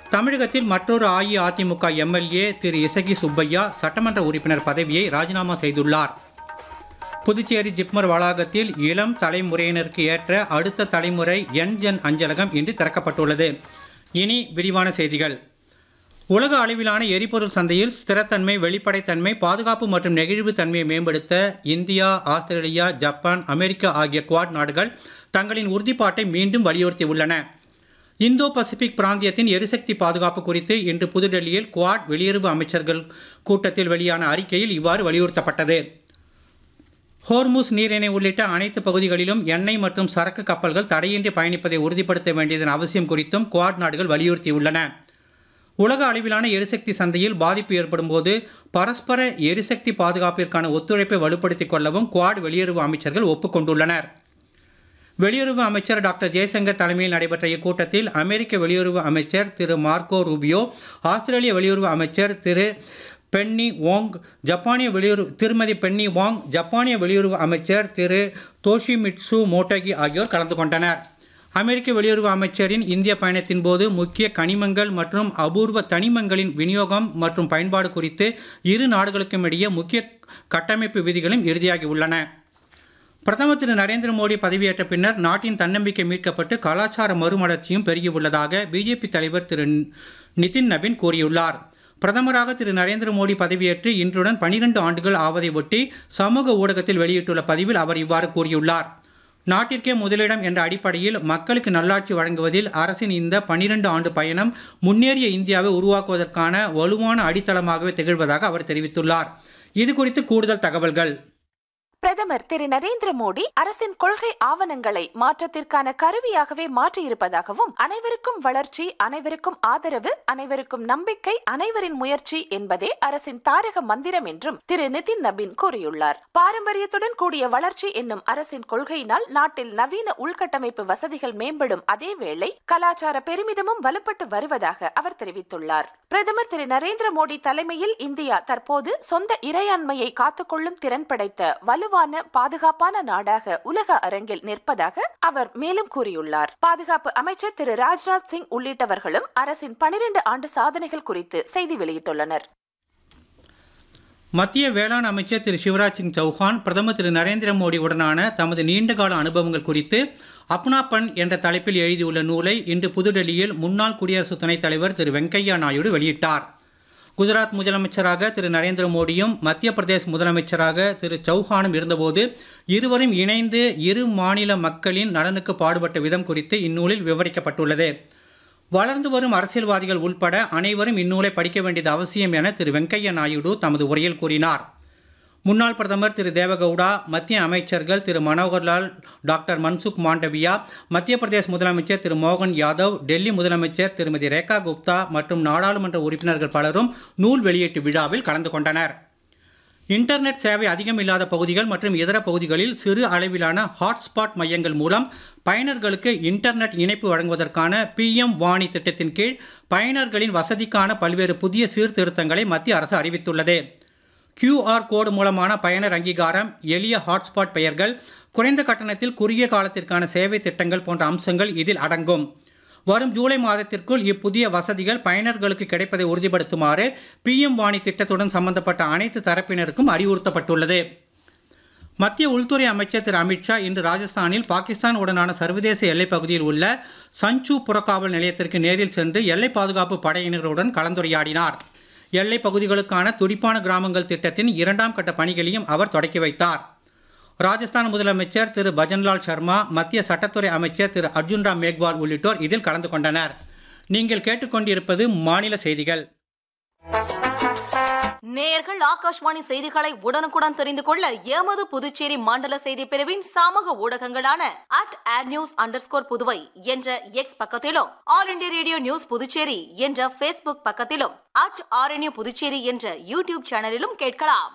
தமிழகத்தில் மற்றொரு அஇஅதிமுக எம்எல்ஏ திரு இசகி சுப்பையா சட்டமன்ற உறுப்பினர் பதவியை ராஜினாமா செய்துள்ளார் புதுச்சேரி ஜிப்மர் வளாகத்தில் இளம் தலைமுறையினருக்கு ஏற்ற அடுத்த தலைமுறை என்ஜென் அஞ்சலகம் இன்று திறக்கப்பட்டுள்ளது இனி விரிவான செய்திகள் உலக அளவிலான எரிபொருள் சந்தையில் ஸ்திரத்தன்மை வெளிப்படைத்தன்மை பாதுகாப்பு மற்றும் நெகிழ்வு தன்மையை மேம்படுத்த இந்தியா ஆஸ்திரேலியா ஜப்பான் அமெரிக்கா ஆகிய குவாட் நாடுகள் தங்களின் உறுதிப்பாட்டை மீண்டும் வலியுறுத்தியுள்ளன இந்தோ பசிபிக் பிராந்தியத்தின் எரிசக்தி பாதுகாப்பு குறித்து இன்று புதுடெல்லியில் குவாட் வெளியுறவு அமைச்சர்கள் கூட்டத்தில் வெளியான அறிக்கையில் இவ்வாறு வலியுறுத்தப்பட்டது ஹோர்முஸ் நீரிணை உள்ளிட்ட அனைத்து பகுதிகளிலும் எண்ணெய் மற்றும் சரக்கு கப்பல்கள் தடையின்றி பயணிப்பதை உறுதிப்படுத்த வேண்டியதன் அவசியம் குறித்தும் குவாட் நாடுகள் வலியுறுத்தியுள்ளன உலக அளவிலான எரிசக்தி சந்தையில் பாதிப்பு ஏற்படும் போது பரஸ்பர எரிசக்தி பாதுகாப்பிற்கான ஒத்துழைப்பை வலுப்படுத்திக் கொள்ளவும் குவாட் வெளியுறவு அமைச்சர்கள் ஒப்புக்கொண்டுள்ளனர் வெளியுறவு அமைச்சர் டாக்டர் ஜெய்சங்கர் தலைமையில் நடைபெற்ற இக்கூட்டத்தில் அமெரிக்க வெளியுறவு அமைச்சர் திரு மார்க்கோ ரூபியோ ஆஸ்திரேலிய வெளியுறவு அமைச்சர் திரு பென்னி வாங் ஜப்பானிய வெளியுறவு திருமதி பென்னி வாங் ஜப்பானிய வெளியுறவு அமைச்சர் திரு தோஷிமிட்சு மோட்டகி ஆகியோர் கலந்து கொண்டனர் அமெரிக்க வெளியுறவு அமைச்சரின் இந்திய பயணத்தின் போது முக்கிய கனிமங்கள் மற்றும் அபூர்வ தனிமங்களின் விநியோகம் மற்றும் பயன்பாடு குறித்து இரு நாடுகளுக்கும் இடையே முக்கிய கட்டமைப்பு விதிகளும் இறுதியாகி உள்ளன பிரதமர் திரு நரேந்திர மோடி பதவியேற்ற பின்னர் நாட்டின் தன்னம்பிக்கை மீட்கப்பட்டு கலாச்சார மறுமலர்ச்சியும் பெருகியுள்ளதாக பிஜேபி தலைவர் திரு நிதின் நபின் கூறியுள்ளார் பிரதமராக திரு நரேந்திர மோடி பதவியேற்று இன்றுடன் பனிரெண்டு ஆண்டுகள் ஆவதை ஒட்டி சமூக ஊடகத்தில் வெளியிட்டுள்ள பதிவில் அவர் இவ்வாறு கூறியுள்ளார் நாட்டிற்கே முதலிடம் என்ற அடிப்படையில் மக்களுக்கு நல்லாட்சி வழங்குவதில் அரசின் இந்த பனிரெண்டு ஆண்டு பயணம் முன்னேறிய இந்தியாவை உருவாக்குவதற்கான வலுவான அடித்தளமாகவே திகழ்வதாக அவர் தெரிவித்துள்ளார் இது குறித்து கூடுதல் தகவல்கள் பிரதமர் திரு நரேந்திர மோடி அரசின் கொள்கை ஆவணங்களை மாற்றத்திற்கான கருவியாகவே மாற்றியிருப்பதாகவும் அனைவருக்கும் வளர்ச்சி அனைவருக்கும் ஆதரவு அனைவருக்கும் நம்பிக்கை அனைவரின் முயற்சி என்பதே அரசின் தாரக மந்திரம் என்றும் திரு நிதின் நபின் கூறியுள்ளார் பாரம்பரியத்துடன் கூடிய வளர்ச்சி என்னும் அரசின் கொள்கையினால் நாட்டில் நவீன உள்கட்டமைப்பு வசதிகள் மேம்படும் அதே வேளை கலாச்சார பெருமிதமும் வலுப்பட்டு வருவதாக அவர் தெரிவித்துள்ளார் பிரதமர் திரு நரேந்திர மோடி தலைமையில் இந்தியா தற்போது சொந்த இறையாண்மையை காத்துக்கொள்ளும் திறன் படைத்த வலு வலுவான பாதுகாப்பான நாடாக உலக அரங்கில் நிற்பதாக அவர் மேலும் கூறியுள்ளார் பாதுகாப்பு அமைச்சர் திரு ராஜ்நாத் சிங் உள்ளிட்டவர்களும் அரசின் பனிரெண்டு ஆண்டு சாதனைகள் குறித்து செய்தி வெளியிட்டுள்ளனர் மத்திய வேளாண் அமைச்சர் திரு சிவராஜ் சிங் சௌஹான் பிரதமர் திரு நரேந்திர மோடி உடனான தமது நீண்டகால அனுபவங்கள் குறித்து அப்னாபன் என்ற தலைப்பில் எழுதியுள்ள நூலை இன்று புதுடெல்லியில் முன்னாள் குடியரசு துணைத் தலைவர் திரு வெங்கையா நாயுடு வெளியிட்டார் குஜராத் முதலமைச்சராக திரு நரேந்திர மோடியும் மத்திய பிரதேஷ் முதலமைச்சராக திரு சௌஹானும் இருந்தபோது இருவரும் இணைந்து இரு மாநில மக்களின் நலனுக்கு பாடுபட்ட விதம் குறித்து இந்நூலில் விவரிக்கப்பட்டுள்ளது வளர்ந்து வரும் அரசியல்வாதிகள் உள்பட அனைவரும் இந்நூலை படிக்க வேண்டியது அவசியம் என திரு வெங்கையா நாயுடு தமது உரையில் கூறினார் முன்னாள் பிரதமர் திரு தேவகவுடா மத்திய அமைச்சர்கள் திரு மனோகர்லால் டாக்டர் மன்சுக் மாண்டவியா மத்திய பிரதேஷ் முதலமைச்சர் திரு மோகன் யாதவ் டெல்லி முதலமைச்சர் திருமதி ரேகா குப்தா மற்றும் நாடாளுமன்ற உறுப்பினர்கள் பலரும் நூல் வெளியீட்டு விழாவில் கலந்து கொண்டனர் இன்டர்நெட் சேவை அதிகம் இல்லாத பகுதிகள் மற்றும் இதர பகுதிகளில் சிறு அளவிலான ஹாட்ஸ்பாட் மையங்கள் மூலம் பயனர்களுக்கு இன்டர்நெட் இணைப்பு வழங்குவதற்கான பிஎம் வாணி திட்டத்தின் கீழ் பயனர்களின் வசதிக்கான பல்வேறு புதிய சீர்திருத்தங்களை மத்திய அரசு அறிவித்துள்ளது கியூஆர் கோடு மூலமான பயனர் அங்கீகாரம் எளிய ஹாட்ஸ்பாட் பெயர்கள் குறைந்த கட்டணத்தில் குறுகிய காலத்திற்கான சேவை திட்டங்கள் போன்ற அம்சங்கள் இதில் அடங்கும் வரும் ஜூலை மாதத்திற்குள் இப்புதிய வசதிகள் பயனர்களுக்கு கிடைப்பதை உறுதிப்படுத்துமாறு பிஎம் வாணி திட்டத்துடன் சம்பந்தப்பட்ட அனைத்து தரப்பினருக்கும் அறிவுறுத்தப்பட்டுள்ளது மத்திய உள்துறை அமைச்சர் திரு அமித்ஷா இன்று ராஜஸ்தானில் பாகிஸ்தான் உடனான சர்வதேச எல்லைப் பகுதியில் உள்ள சஞ்சு புறக்காவல் நிலையத்திற்கு நேரில் சென்று எல்லை பாதுகாப்பு படையினருடன் கலந்துரையாடினார் எல்லை பகுதிகளுக்கான துடிப்பான கிராமங்கள் திட்டத்தின் இரண்டாம் கட்ட பணிகளையும் அவர் தொடக்கி வைத்தார் ராஜஸ்தான் முதலமைச்சர் திரு பஜன்லால் சர்மா மத்திய சட்டத்துறை அமைச்சர் திரு அர்ஜுன் ராம் மேக்வால் உள்ளிட்டோர் இதில் கலந்து கொண்டனர் நீங்கள் கேட்டுக்கொண்டிருப்பது மாநில செய்திகள் நேயர்கள் ஆகாஷ்வாணி செய்திகளை உடனுக்குடன் தெரிந்து கொள்ள எமது புதுச்சேரி மண்டல செய்தி பிரிவின் சமூக ஊடகங்களான at AIR news under Puduvai என்ற எக்ஸ் பக்கத்திலும் all India radio news Puducherry என்ற பேஸ்புக் பக்கத்திலும் அட் ஆர்என்யூ புதுச்சேரி என்ற யூடியூப் சேனலிலும் கேட்கலாம்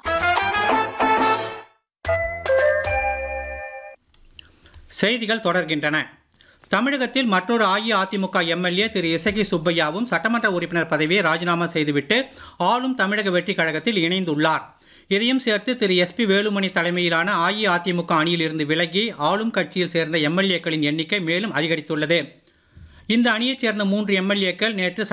செய்திகள் தொடர்கின்றன தமிழகத்தில் மற்றொரு அஇஅதிமுக எம்எல்ஏ திரு இசகி சுப்பையாவும் சட்டமன்ற உறுப்பினர் பதவியை ராஜினாமா செய்துவிட்டு ஆளும் தமிழக வெற்றி கழகத்தில் இணைந்துள்ளார் இதையும் சேர்த்து திரு எஸ்பி வேலுமணி தலைமையிலான அஇஅதிமுக அணியிலிருந்து விலகி ஆளும் கட்சியில் சேர்ந்த எம்எல்ஏக்களின் எண்ணிக்கை மேலும் அதிகரித்துள்ளது இந்த அணியைச் சேர்ந்த மூன்று எம்எல்ஏக்கள் நேற்று